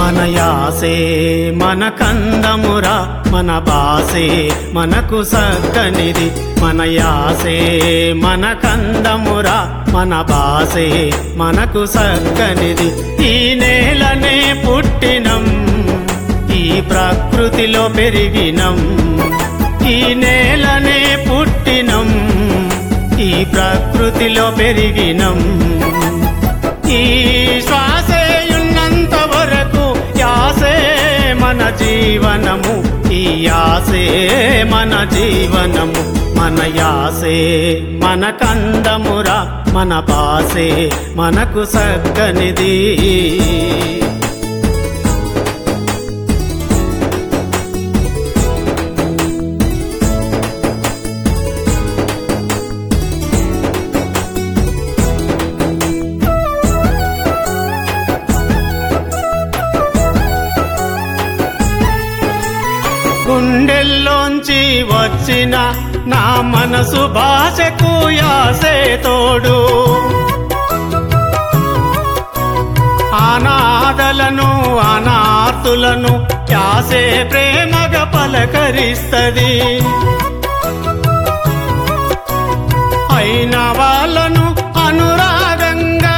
మన యాసే మన కందమురా మన బాసే మనకు సక్కనిది మన యాసే మన కందమురా మన బాసే మనకు సక్కనిది ఈ నేలనే పుట్టినం ఈ ప్రకృతిలో పెరిగినం ఈ నేలనే పుట్టినం ఈ ప్రకృతిలో పెరిగినం ఈ శ్వాసే ఉన్నంత వరకు యాసే మన జీవనము ఈ యాసే మన జీవనము మన యాసే మన కందమురా మన పాసే మనకు సగ్గనిది గుండెల్లోంచి వచ్చిన నా మనసు భాషకు యాసే తోడు అనాథలను అనార్తులను యాసే ప్రేమగా పలకరిస్తది అయిన వాళ్ళను అనురాగంగా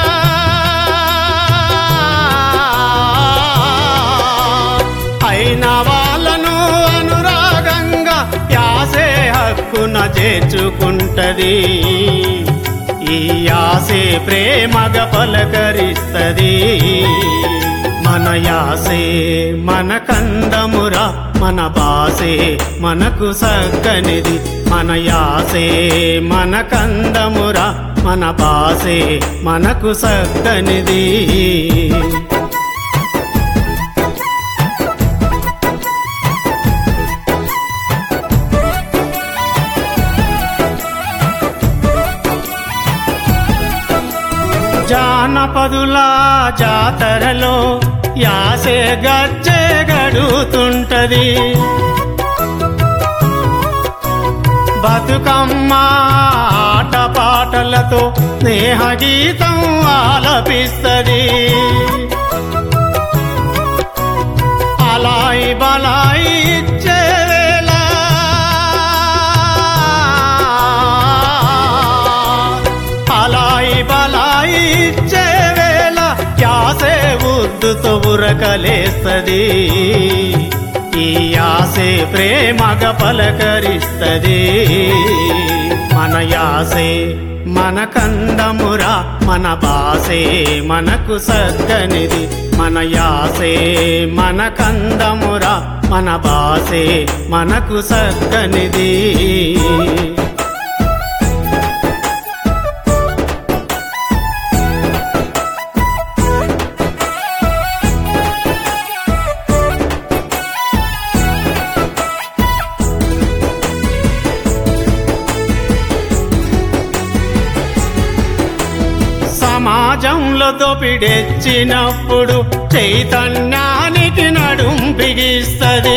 అయిన వాళ్ళను అనురాగంగా యాసే హక్కున చేర్చుకుంటది ఈ యాసే ప్రేమగా పలకరిస్తది మన యాసే మన కందమురా మన బాసే మనకు సక్కనిది మన యాసే మన కందమురా మన బాసే మనకు సక్కనిది జానపదుల జాతరలో యాసే గజ్జె గడుతుంటది బతుకమ్మ ఆటపాటలతో స్నేహ గీతం ఆలపిస్తది అలాయి బలాయి ఇచ్చే వేళ అలాయి బలాయి ఇచ్చే వేళ యాసే ఉద్దుతో ఉరకలేస్తది ఈ యాసే ప్రేమగా పలకరిస్తది మన యాసే మన కందమురా మన బాసే మనకు సగ్గనిది మన యాసే మన కందమురా మన బాసే మనకు సగ్గనిది సమాజంలో దోపిడెచ్చినప్పుడు చైతన్యానికి నడుం బిగిస్తది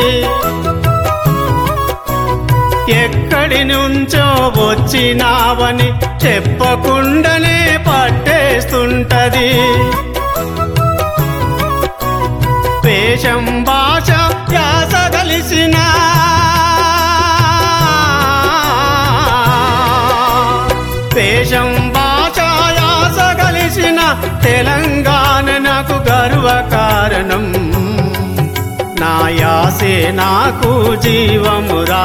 ఎక్కడి నుంచో వచ్చినావని చెప్పకుండానే పట్టేస్తుంటది వేషం భాష యాస కలిసినా వేషం భాష యాస కలిసిన తెలంగాణ నాకు గర్వ కారణం నా యాసే నాకు జీవమురా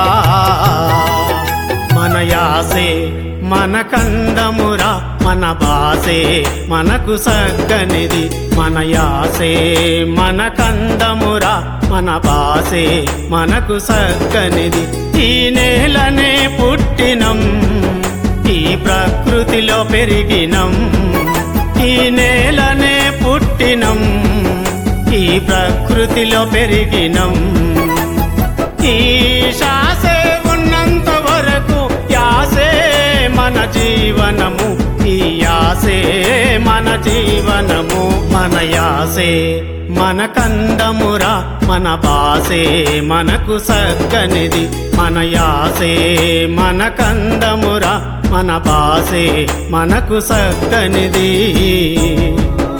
మన యాసే మన కందమురా మన బాసే మనకు సగ్గనిది మన యాసే మన కందమురా మన బాసే మనకు సగ్గనిది ఈ నేలనే పుట్టినం ఈ ప్రకృతిలో పెరిగినం ఈ నేలనే పుట్టినం ఈ ప్రకృతిలో పెరిగినం ఈ శ్వాసే ఉన్నంత వరకు యాసే మన జీవనము ఈ యాసే మన జీవనము మన యాసే మన కందమురా మన బాసే మనకు సగ్గనిది మన యాసే మన కందమురా మన బాసే మనకు సక్కనిది